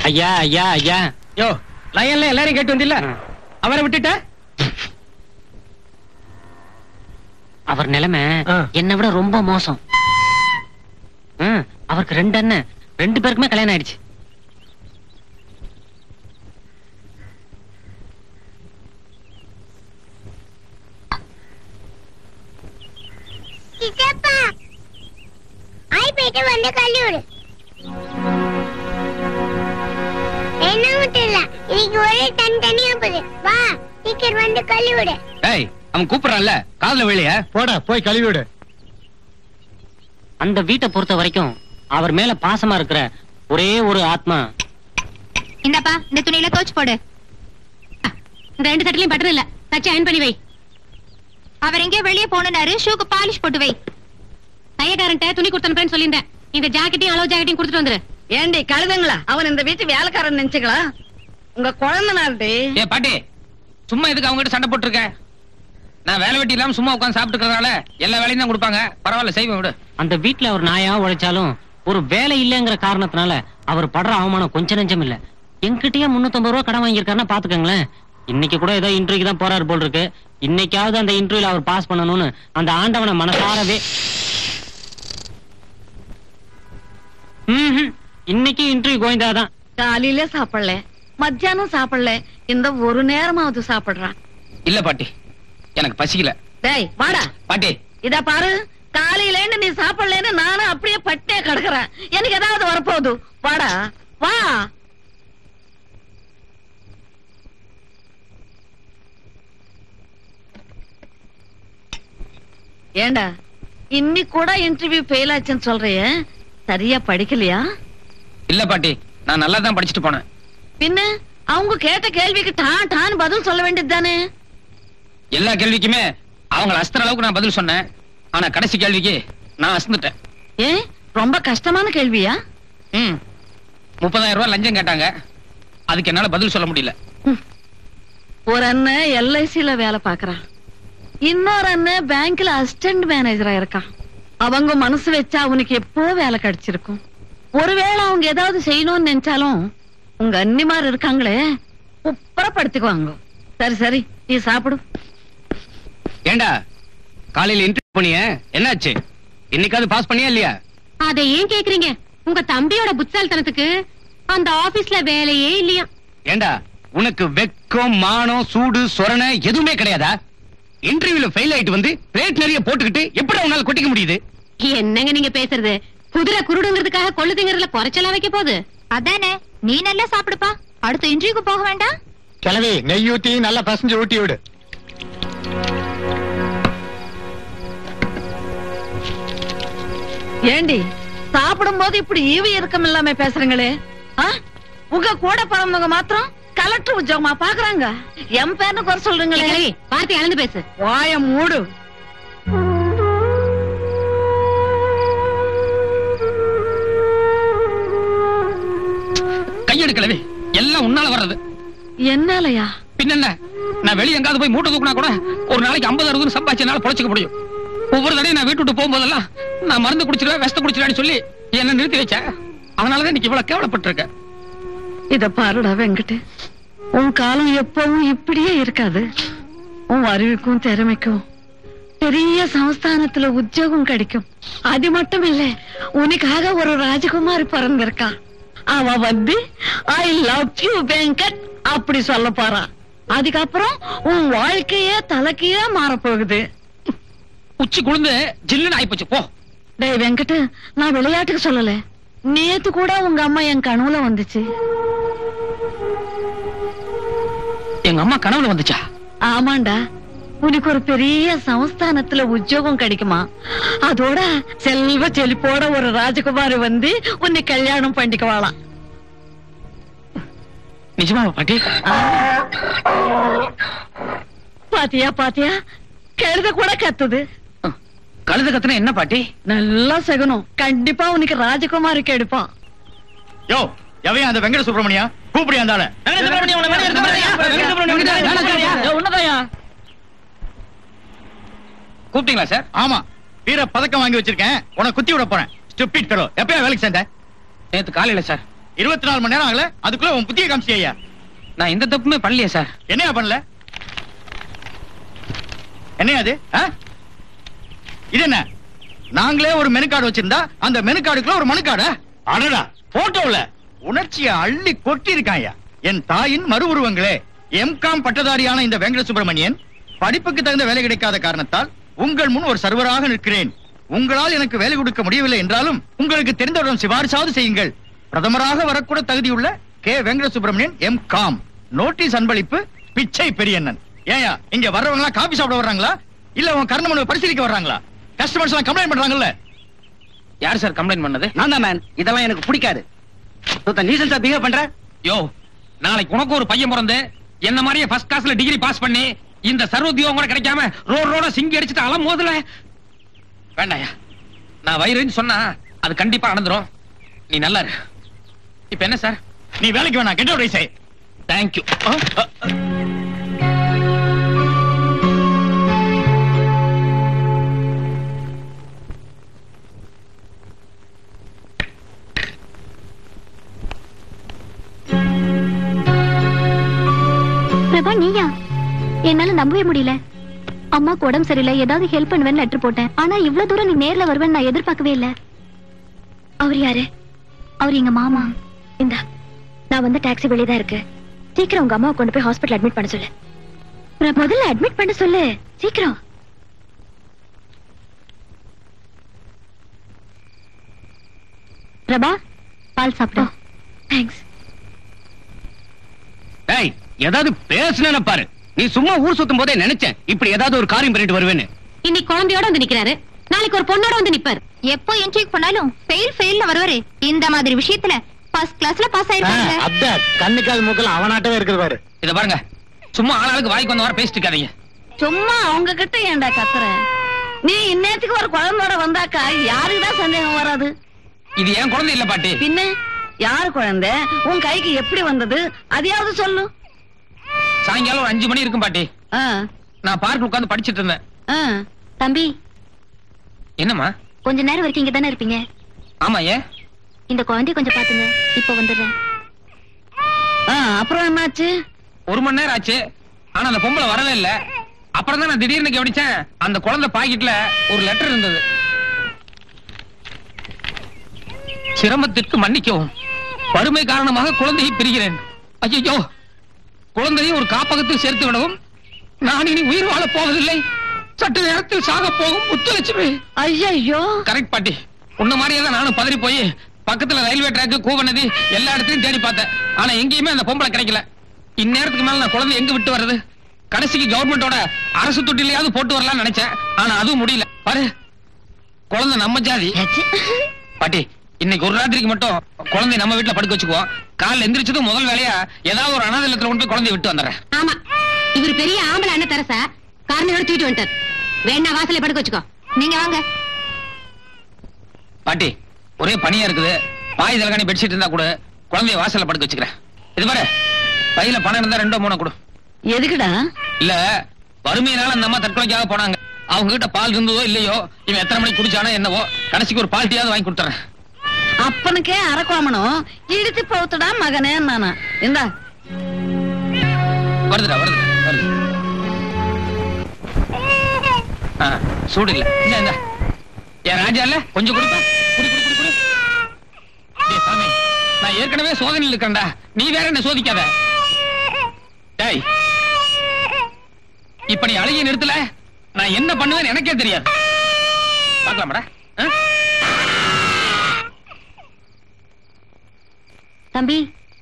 ஐயா ஐயா ஐயா யோ லயன்ல எல்லாரையும் கேட்டு வந்தில்ல ஆ. அவரை விட்டுட்ட அவர் நிலைமை ஆ. என்னை விட ரொம்ப மோசம் ம், அவருக்கு ரெண்டு அண்ணன் ரெண்டு பேருக்குமே கல்யாணம் ஆயிடுச்சு சித்தப்பா ஆய் போயிட்டு வந்து கல்லி விடு என்ன முட்டில்ல இன்னைக்கு ஒரே தனி தனியா போகுது வா சீக்கிரம் வந்து கல்லி விடு ஏய் அவன் கூப்பிடுறான்ல காதுல விழிய போடா போய் கழுவி விடு அந்த வீட்டை பொறுத்த வரைக்கும் அவர் மேல பாசமா இருக்கிற ஒரே ஒரு ஆத்மா இந்தாப்பா இந்த துணியில தோச்சு போடு இந்த ரெண்டு சட்டிலையும் பட்டன் இல்ல தச்சு அயன் பண்ணி வை அவர் எங்கேயோ வெளியே போனாரு ஷூக்கு பாலிஷ் போட்டு வை தையக்காரன்ட்ட துணி கொடுத்தனுப்பேன்னு சொல்லியிருந்தேன் இந்த ஜாக்கெட்டையும் அளவு ஜாக்கெட்டையும் கொடுத்துட்டு வந்துரு ஏண்டி கழுதுங்களா அவன் இந்த வீட்டு வேலைக்காரன் நினைச்சுங்களா உங்க குழந்தைனாருடி ஏ பாட்டி சும்மா எதுக்கு அவங்க கிட்ட சண்டை போட்டுருக்க நான் வேலை வெட்டி இல்லாம சும்மா உட்காந்து சாப்பிட்டுக்கிறதால எல்லா வேலையும் தான் கொடுப்பாங்க பரவாயில்ல செய்வேன் விடு அந்த வீட்டுல அவர் நாயா உழைச்சாலும் ஒரு வேலை இல்லைங்கிற காரணத்தினால அவர் படுற அவமானம் கொஞ்ச நெஞ்சம் இல்ல என்கிட்டயே முன்னூத்தம்பது ரூபா கடன் வாங்கியிருக்காருன்னா பாத்துக்கங்களேன் இன்னைக்கு கூட ஏதோ இன்டர்வியூக்கு தான் போறாரு போல் இருக்கு இன்னைக்காவது அந்த இன்டர்வியூல அவர் பாஸ் பண்ணணும்னு அந்த ஆண்டவனை மனசாரவே ம்ஹும். இன்னைக்கு இன்டர்வியூ கோயந்தாதான் காலையில சாப்பிடல மத்தியானம் சாப்பிடல இந்த ஒரு நேரமாவது சாப்பிடுறான் இல்ல பாட்டி எனக்கு பசிக்கல டேய் வாடா பாட்டி இத பாரு காலையிலேன்னு நீ சாப்பிடலன்னு நானும் அப்படியே பட்டே கிடக்குறேன் எனக்கு ஏதாவது வரப்போகுது வாடா வா ஏண்டா இன்னைக்கு கூட இன்டர்வியூ ஃபெயில் ஆச்சுன்னு சொல்றியே சரியா படிக்கலையா இல்ல பாட்டி நான் நல்லா தான் படிச்சுட்டு போனேன் பின்ன அவங்க கேட்ட கேள்விக்கு டான் டான் பதில் சொல்ல வேண்டியது தானே எல்லா கேள்விக்குமே அவங்கள அஸ்தர அளவுக்கு நான் பதில் சொன்னேன் ஆனா கடைசி கேள்விக்கு நான் அசந்துட்டேன் ஏன் ரொம்ப கஷ்டமான கேள்வியா ம் முப்பதாயிரம் ரூபாய் லஞ்சம் கேட்டாங்க அதுக்கு என்னால பதில் சொல்ல முடியல ஒரு அண்ணன் எல்ஐசில வேலை பாக்குறான் இன்னொரு அண்ணன் பேங்க்ல அசிஸ்டன்ட் மேனேஜரா இருக்கான் அவங்க மனசு வச்சா அவனுக்கு எப்போ வேலை கிடைச்சிருக்கும் ஒருவேளை அவங்க ஏதாவது செய்யணும்னு நினைச்சாலும் உங்க அன்னிமார் இருக்காங்களே உப்பரப்படுத்திக்குவாங்க சரி சரி நீ சாப்பிடு ஏண்டா காலையில இன்டர்வியூ பண்ணிய என்னாச்சு இன்னைக்காவது பாஸ் பண்ணியா இல்லையா அதை ஏன் கேக்குறீங்க உங்க தம்பியோட புத்தால்தனத்துக்கு அந்த ஆபீஸ்ல வேலையே இல்லையா ஏண்டா உனக்கு வெக்கம் மானம் சூடு சொரணை எதுவுமே கிடையாதா இன்டர்வியூல ஃபெயில் ஆயிட்டு வந்து ரேட் நிறைய போட்டுக்கிட்டு எப்படி உன்னால கொட்டிக்க முடியுது என்னங்க நீங்க பேசுறது குதிரை குருடுங்கிறதுக்காக கொள்ளுதுங்கிறதுல குறைச்சலா வைக்க போகுது அதானே நீ நல்லா சாப்பிடுப்பா அடுத்த இன்டர்வியூக்கு போக வேண்டாம் கிளவி நெய் ஊத்தி நல்லா பசஞ்சு ஊட்டி விடு ஏண்டி சாப்பிடும் போது இப்படி ஈவி இறக்கம் இல்லாம பேசுறீங்களே ஆ? உங்க கூட பிறந்தவங்க மாத்திரம் கலெக்டர் உத்தியோகமா பாக்குறாங்க என் பேர்னு குறை சொல்றீங்களே கிழவி, வார்த்தை அளந்து பேசு வாய மூடு கையெடுக்கலவே எல்லாம் உன்னால வர்றது என்னாலயா பின்னென்ன நான் வெளிய எங்காவது போய் மூட்டை தூக்குனா கூட ஒரு நாளைக்கு ஐம்பது அறுபது சம்பாதிச்சு என்னால பொழைச்சிக்க முடியும் ஒவ்வொரு தடையும் நான் வீட்டு விட்டு போகும்போதெல்லாம் நான் மருந்து குடிச்சிருவேன் விஷத்தை குடிச்சிருவேன்னு சொல்லி என்ன நிறுத்தி வச்ச அதனாலதான் இன்னைக்கு இவ்வளவு கேவலப்பட்டிருக்கேன் இத பாருடா வெங்கட் உன் காலம் எப்பவும் இப்படியே இருக்காது உன் அறிவுக்கும் திறமைக்கும் பெரிய சமஸ்தானத்துல உத்தியோகம் கிடைக்கும் அது மட்டும் இல்ல உனக்காக ஒரு ராஜகுமாரி பிறந்திருக்கா அவ வந்து ஐ லவ் யூ வெங்கட் அப்படி சொல்ல போறா அதுக்கப்புறம் உன் வாழ்க்கையே தலைக்கீழ மாறப்போகுது உச்சி குளிர்ந்து ஜில்லுன்னு ஆயிப்போச்சு போ டேய் வெங்கட் நான் விளையாட்டுக்கு சொல்லல நேத்து கூட உங்க அம்மா என் கனவுல வந்துச்சு எங்க அம்மா கனவுல வந்துச்சா ஆமாண்டா உனக்கு ஒரு பெரிய சமஸ்தானத்துல உத்தியோகம் கிடைக்குமா அதோட செல்வ செழிப்போட ஒரு ராஜகுமாரி வந்து உன்னை கல்யாணம் பண்ணிக்குவாளாம் நிஜமா பாட்டி பாத்தியா பாத்தியா கழுத கூட கத்துது கழுத கத்துனா என்ன பாட்டி நல்லா செகணும் கண்டிப்பா உனக்கு ராஜகுமாரி கெடுப்பான் யோ எவையா அந்த வெங்கட சுப்பிரமணியா கூப்பிடியா அந்த ஆளை கூப்பிட்டீங்களா சார் ஆமா வீர பதக்கம் வாங்கி வச்சிருக்கேன் உனக்கு குத்தி விட போறேன் ஸ்டூபிட் ஃபெலோ எப்பயா வேலைக்கு சேர்ந்த நேத்து காலையில சார் இருபத்தி நாலு மணி நேரம் ஆகல அதுக்குள்ள உன் புத்திய காமிச்சியா நான் எந்த தப்புமே பண்ணலையே சார் என்னையா பண்ணல என்னையா அது ஆ? இது என்ன நாங்களே ஒரு மெனு கார்டு வச்சிருந்தா அந்த மெனு கார்டுக்குள்ள ஒரு மனு கார்டு அடடா போட்டோல உணர்ச்சியை அள்ளி கொட்டி இருக்காயா என் தாயின் மறு உருவங்களே எம்காம் பட்டதாரியான இந்த வெங்கட சுப்பிரமணியன் படிப்புக்கு தகுந்த வேலை கிடைக்காத காரணத்தால் உங்கள் முன் ஒரு சர்வராக நிற்கிறேன் உங்களால் எனக்கு வேலை கொடுக்க முடியவில்லை என்றாலும் உங்களுக்கு தெரிந்தவரிடம் சிபாரிசாவது செய்யுங்கள் பிரதமராக வரக்கூட தகுதியுள்ள K Venkata Subramanian M Com notice அன்பளிப்பு பிச்சை பெரியண்ணன் ஏயா இங்க வர்றவங்க எல்லாம் காபி சாப்பிட வர்றாங்களா இல்ல உன் கர்ண மனுவை பரிசீலிக்க வர்றாங்களா கஸ்டமர்ஸ் எல்லாம் கம்ப்ளைண்ட் பண்றாங்கல்ல யார் சார் கம்ப்ளைண்ட் பண்ணது நான் தான் மேன் இதெல்லாம் எனக்கு பிடிக்காது நீசன்ஸா பிஹேவ் பண்ற யோ நாளைக்கு உனக்கு ஒரு பையன் பிறந்து என்ன மாதிரியே ஃபர்ஸ்ட் கிளாஸ்ல டிகிரி பாஸ் பண்ணி இந்த சர்வோத்தியோகம் கூட கிடைக்காம ரோட் ரோட சிங்கி அடிச்சுட்டு அலம் மோதல வேண்டாயா நான் வயிறுன்னு சொன்னா அது கண்டிப்பா அணந்துரும் நீ நல்லா இரு இப்ப என்ன சார் நீ வேலைக்கு வேணாம் கெட்ட உடைய செய் தேங்க்யூ பிரபா நீயா என்னால நம்பவே முடியல அம்மாக்கு உடம்பு சரியில்லை ஏதாவது ஹெல்ப் பண்ணுவேன்னு லெட்டர் போட்டேன் ஆனா இவ்வளவு தூரம் நீ நேர்ல வருவேன்னு நான் எதிர்பார்க்கவே இல்ல அவர் யாரு அவர் எங்க மாமா இந்த நான் வந்த டாக்ஸி வெளியே தான் இருக்கு சீக்கிரம் உங்க அம்மாவை கொண்டு போய் ஹாஸ்பிட்டல் அட்மிட் பண்ண சொல்லு பிர- முதல்ல அட்மிட் பண்ண சொல்லு சீக்கிரம் பிரபா பால் சாப்பிடும் தேங்க்ஸ் டேய் ஏதாவது பேசுன பாரு நீ சும்மா ஊர் சுத்தும் போதே நினைச்சேன் இப்படி ஏதாவது ஒரு காரியம் பண்ணிட்டு வருவேன்னு இன்னைக்கு குழந்தையோட வந்து நிக்கிறாரு நாளைக்கு ஒரு பொண்ணோட வந்து நிப்பாரு எப்போ என்ட்ரிக்கு போனாலும் ஃபெயில் ஃபெயில்ல வருவாரு இந்த மாதிரி விஷயத்துல ஃபர்ஸ்ட் கிளாஸ்ல பாஸ் ஆயிருக்காங்க அத்த கண்ணுக்கால் மூக்கல் அவனாட்டவே இருக்குது பாரு இத பாருங்க சும்மா ஆளாளுக்கு வாய்க்கு வந்த வர பேசிட்டு இருக்காதீங்க சும்மா அவங்க கிட்ட ஏன்டா கத்துற நீ இன்னத்துக்கு ஒரு குழந்தையோட வந்தாக்கா யாருக்குதான் சந்தேகம் வராது இது என் குழந்தை இல்ல பாட்டி பின்ன யாரு குழந்தை உன் கைக்கு எப்படி வந்தது அதையாவது சொல்லு சாயங்காலம் ஒரு அஞ்சு மணி இருக்கும் பாட்டி ஆ, நான் பார்க் உட்கார்ந்து படிச்சிட்டு இருந்தேன் ஆ. தம்பி என்னம்மா கொஞ்ச நேரம் வரைக்கும் இங்க தானே இருப்பீங்க ஆமா ஏன் இந்த குழந்தைய கொஞ்சம் பாத்துங்க இப்ப வந்துடுறேன் ஆ, அப்புறம் என்னாச்சு ஒரு மணி நேரம் ஆச்சு ஆனா அந்த பொம்பளை வரவே இல்ல அப்புறம் தான் நான் திடீர்னு கவனிச்சேன் அந்த குழந்தை பாக்கெட்ல ஒரு லெட்டர் இருந்தது சிரமத்திற்கு மன்னிக்கவும் வறுமை காரணமாக குழந்தையை பிரிகிறேன் ஐயோ குழந்தையை ஒரு காப்பகத்தில் சேர்த்து விடவும் நான் இனி உயிர் வாழப் போவதில்லை சற்று நேரத்தில் சாக போகும் முத்துலட்சுமி ஐயோ கரெக்ட் பாட்டி உன்ன மாதிரியே தான் நானும் பதறி போய் பக்கத்துல ரயில்வே ட்ராக் கூவநதி எல்லா இடத்துலயும் தேடி பார்த்தேன் ஆனா எங்கேயுமே அந்த பொம்பளை கிடைக்கல இந்நேரத்துக்கு மேல நான் குழந்தை எங்க விட்டு வர்றது கடைசிக்கு கவர்மெண்டோட அரசு தொட்டிலையாவது போட்டு வரலாம்னு நினைச்சேன் ஆனா அதுவும் முடியல பாரு குழந்தை நம்ம ஜாதி பாட்டி இன்னைக்கு ஒரு ராத்திரிக்கு மட்டும் குழந்தை நம்ம வீட்டுல படுக்க வச்சுக்குவோம் காலைல எந்திரிச்சதும் முதல் வேலையா ஏதாவது ஒரு அனாதை இல்லத்துல கொண்டு போய் குழந்தைய விட்டு வந்துடுறேன் ஆமா இவர் பெரிய ஆம்பளை அண்ணன் தரசா காரணையோட தூக்கிட்டு வந்துட்டார் வேணா வாசலை படுக்க வச்சுக்கோ நீங்க வாங்க பாட்டி ஒரே பனியா இருக்குது பாய் தலகாணி பெட்ஷீட் இருந்தா கூட குழந்தைய வாசல்ல படுக்க வச்சுக்கிறேன் இது பாரு பையில பணம் இருந்தா ரெண்டோ மூணோ கொடு எதுக்குடா இல்ல வறுமையினால அந்த அம்மா தற்கொலைக்காக போனாங்க அவங்க கிட்ட பால் இருந்ததோ இல்லையோ இவன் எத்தனை மணிக்கு குடிச்சானோ என்னவோ கடைசிக்கு ஒரு பால் டீயாவது வாங்கி கொடுத்துறேன் அப்பனுக்கே அரக்கோமனும் இழுத்து பவுத்துடா மகனே நானா இந்தா வருதுடா வருது வருது ஆ, சூடு இல்ல இந்த இந்த என் ராஜா இல்ல கொஞ்சம் குடிப்பா குடி குடி குடி குடி டேய் சாமி நான் ஏற்கனவே சோதனையில் இருக்கேன்டா நீ வேற என்ன சோதிக்காத டேய் இப்ப நீ அழகிய நிறுத்தல நான் என்ன பண்ணுவேன்னு எனக்கே தெரியாது பார்க்கலாமாடா ஆ? தம்பி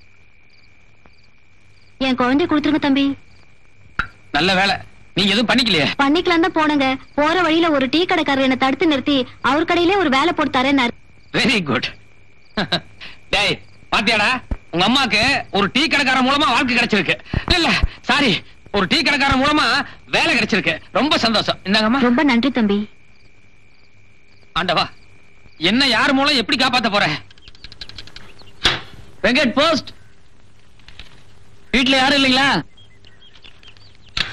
என் குழந்தைய கொடுத்துருங்க தம்பி நல்ல வேலை நீங்க எதுவும் பண்ணிக்கலையே பண்ணிக்கலாம் தான் போனங்க போற வழியில ஒரு டீ கடைக்காரர் என்ன தடுத்து நிறுத்தி அவர் கடையிலே ஒரு வேலை போட்டு தரேன்னாரு வெரி குட் டேய் பாத்தியாடா உங்க அம்மாக்கு ஒரு டீ கடைக்காரன் மூலமா வாழ்க்கை கிடைச்சிருக்கு இல்ல சாரி ஒரு டீ கடைக்காரன் மூலமா வேலை கிடைச்சிருக்கு ரொம்ப சந்தோஷம் இந்தாங்கம்மா ரொம்ப நன்றி தம்பி ஆண்டவா என்ன யார் மூலம் எப்படி காப்பாத்த போற வெங்கட் போஸ்ட் வீட்ல யாரும் இல்லைங்களா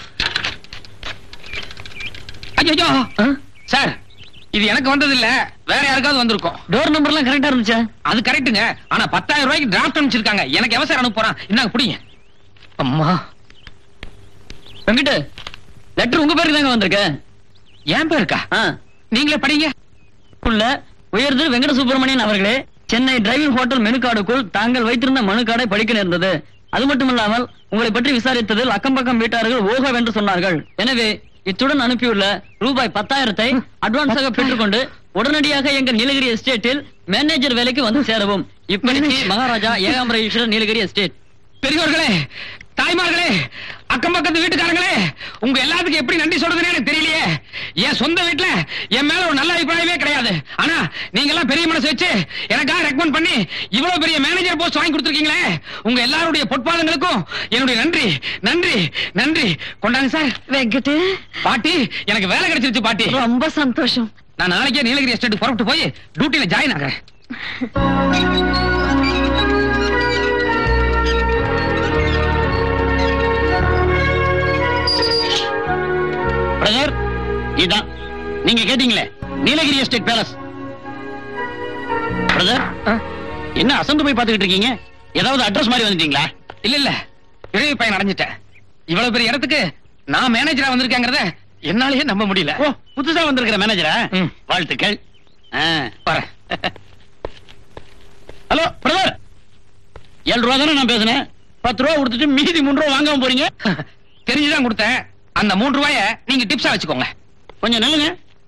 ஐயோ சார் இது எனக்கு வந்தது இல்ல வேற யாருக்காவது வந்திருக்கும் டோர் நம்பர்லாம் கரெக்டா இருந்துச்சா அது கரெக்ட்டுங்க ஆனா பத்தாயிரம் ரூபாய்க்கு டிராஃப்ட் அனுப்பிச்சிருக்காங்க எனக்கு எவசாயம் அனுப்புறான் இந்தாங்க பிடிங்க அம்மா வெங்கட் லெட்டர் உங்க பேருக்கு தாங்க வந்திருக்கு ஏன் பேருக்கா ஆ. நீங்களே படிங்க உள்ள உயர்ந்து வெங்கட சுப்பிரமணியன் அவர்களே சென்னை டிரைவிங் ஹோட்டல் மெனு கார்டுக்குள் தாங்கள் வைத்திருந்த மனு கார்டை படிக்க நேர்ந்தது அது மட்டுமல்லாமல் உங்களை பற்றி விசாரித்ததில் அக்கம் பக்கம் வீட்டார்கள் ஓகவென்று சொன்னார்கள் எனவே இத்துடன் அனுப்பியுள்ள ரூபாய் பத்தாயிரத்தை அட்வான்ஸாக பெற்றுக்கொண்டு உடனடியாக எங்க நீலகிரி எஸ்டேட்டில் மேனேஜர் வேலைக்கு வந்து சேரவும் இப்படிக்கு மகாராஜா ஏகாம்பர ஈஸ்வரர் நீலகிரி எஸ்டேட் பெரியவர்களே தாய்மார்களே அக்கம் பக்கத்து வீட்டுக்காரங்களே உங்க எல்லாத்துக்கும் எப்படி நன்றி சொல்றதுன்னு எனக்கு தெரியலையே என் சொந்த வீட்டுல என் மேல ஒரு நல்ல அபிப்பிராயமே கிடையாது ஆனா நீங்க எல்லாம் பெரிய மனசு வச்சு எனக்காக ரெக்கமெண்ட் பண்ணி இவ்வளவு பெரிய மேனேஜர் போஸ்ட் வாங்கி கொடுத்துருக்கீங்களே உங்க எல்லாருடைய பொற்பாதங்களுக்கும் என்னுடைய நன்றி நன்றி நன்றி கொண்டாங்க சார் வெங்கட் பாட்டி எனக்கு வேலை கிடைச்சிருச்சு பாட்டி ரொம்ப சந்தோஷம் நான் நாளைக்கே நீலகிரி எஸ்டேட் புறப்பட்டு போய் டியூட்டில ஜாயின் ஆகிறேன் பிரதர் இதான் நீங்க கேட்டீங்களே நீலகிரி எஸ்டேட் பேலஸ் பிரதர் என்ன அசந்து போய் பாத்துக்கிட்டு இருக்கீங்க ஏதாவது அட்ரஸ் மாதிரி வந்துட்டீங்களா இல்ல இல்ல இறைவி பையன் அடைஞ்சிட்டேன் இவ்வளவு பெரிய இடத்துக்கு நான் மேனேஜரா வந்திருக்கேங்கிறத என்னாலயே நம்ப முடியல ஓ புதுசா வந்திருக்கிற மேனேஜரா ம். வாழ்த்துக்கள் ஆ. வரேன் ஹலோ பிரதர் ஏழு ரூபா தானே நான் பேசுனேன் பத்து ரூபா கொடுத்துட்டு மீதி மூணு ரூபா வாங்காம போறீங்க தெரிஞ்சுதான் கொடுத்தேன் அந்த மூன்று ரூபாய நீங்க டிப்ஸா வச்சுக்கோங்க கொஞ்சம் நில்லுங்க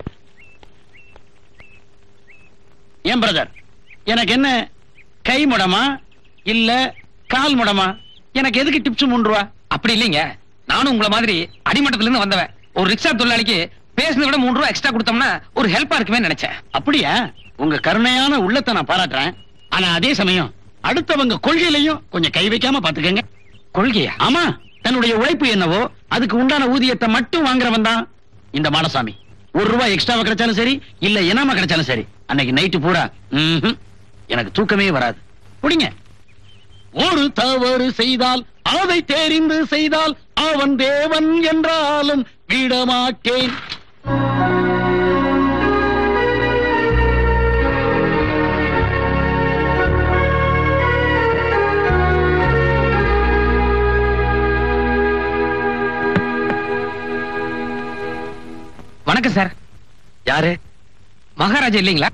ஏன் பிரதர் எனக்கு என்ன கை முடமா இல்ல கால் முடமா எனக்கு எதுக்கு டிப்ஸ் மூணு ரூபா அப்படி இல்லைங்க நானும் உங்கள மாதிரி அடிமட்டத்துல இருந்து வந்தவன் ஒரு ரிக்ஷா தொழிலாளிக்கு பேசுனதை விட மூணு ரூபா எக்ஸ்ட்ரா கொடுத்தோம்னா ஒரு ஹெல்ப்பா இருக்குமே நினைச்சேன் அப்படியா உங்க கருணையான உள்ளத்தை நான் பாராட்டுறேன் ஆனா அதே சமயம் அடுத்தவங்க கொள்கையிலையும் கொஞ்சம் கை வைக்காம பாத்துக்கங்க கொள்கையா ஆமா தன்னுடைய உழைப்பு என்னவோ அதுக்கு உண்டான ஊதியத்தை மட்டும் வாங்குறவன் தான் இந்த மாடசாமி ஒரு ரூபாய் எக்ஸ்ட்ராவா கிடைச்சாலும் சரி இல்ல இனாம கிடைச்சாலும் சரி அன்னைக்கு நைட்டு பூரா ம்ஹும், எனக்கு தூக்கமே வராது புடிங்க ஒரு தவறு செய்தால் அதை தெரிந்து செய்தால் அவன் தேவன் என்றாலும் விடமாட்டேன் வணக்கம் சார் யாரு மகாராஜா இல்லைங்களா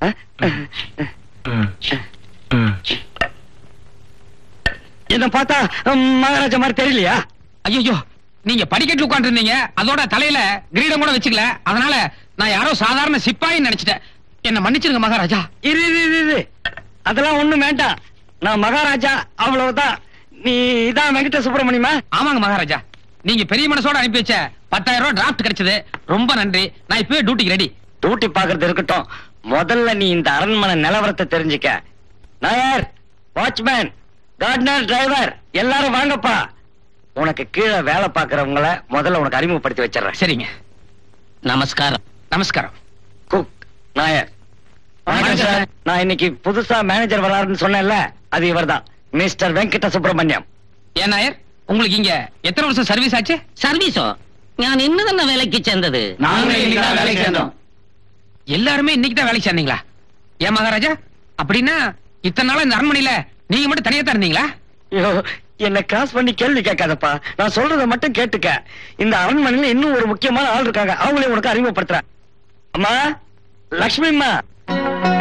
என்ன பார்த்தா மகாராஜா மாதிரி தெரியலையா ஐயோ நீங்க படிக்கட்டு உட்கார்ந்து இருந்தீங்க அதோட தலையில கிரீடம் கூட வச்சுக்கல அதனால நான் யாரோ சாதாரண சிப்பாயின்னு நினைச்சிட்டேன் என்ன மன்னிச்சிருங்க மகாராஜா இரு இரு இரு, இரு அதெல்லாம் ஒண்ணும் வேண்டாம் நான் மகாராஜா அவ்வளவுதான் நீ இதான் வெங்கட சுப்பிரமணியமா ஆமாங்க மகாராஜா நீங்க பெரிய மனசோட அனுப்பி வச்ச பத்தாயிரம் ரூபாய் டிராஃப்ட் கிடைச்சது ரொம்ப நன்றி நான் இப்பவே டியூட்டிக்கு ரெடி டூட்டி பாக்குறது இருக்கட்டும் முதல்ல நீ இந்த அரண்மனை நிலவரத்தை தெரிஞ்சுக்க நாயர் வாட்ச்மேன் கார்டனர் டிரைவர் எல்லாரும் வாங்கப்பா உனக்கு கீழே வேலை பாக்குறவங்கள முதல்ல உனக்கு அறிமுகப்படுத்தி வச்சிடுறேன் சரிங்க நமஸ்காரம் நமஸ்காரம் குக் நாயர் வணக்கம் சார். நான் இன்னைக்கு புதுசா மேனேஜர் வராருன்னு சொன்னேன்ல அது இவர்தான் மிஸ்டர் வெங்கட சுப்பிரமணியம் ஏன் நாயர் உங்களுக்கு இங்க எத்தனை வருஷம் சர்வீஸ் ஆச்சு சர்வீஸோ நான் இன்னும் வேலைக்கு சேர்ந்தது நாங்க இன்னைக்குதான் வேலைக்கு சேர்ந்தோம். எல்லாருமே இன்னைக்கு தான் வேலைக்கு சேர்ந்தீங்களா ஏன் மகாராஜா அப்படின்னா இத்தனை நாளா இந்த அரண்மனையில நீங்க மட்டும் தனியா தான் இருந்தீங்களா ஐயோ என்ன கிராஸ் பண்ணி கேள்வி கேட்காதப்பா நான் சொல்றத மட்டும் கேட்டுக்க இந்த அரண்மனையில இன்னும் ஒரு முக்கியமான ஆள் இருக்காங்க அவங்களே உனக்கு அறிமுகப்படுத்துறேன் அம்மா லக்ஷ்மி அம்மா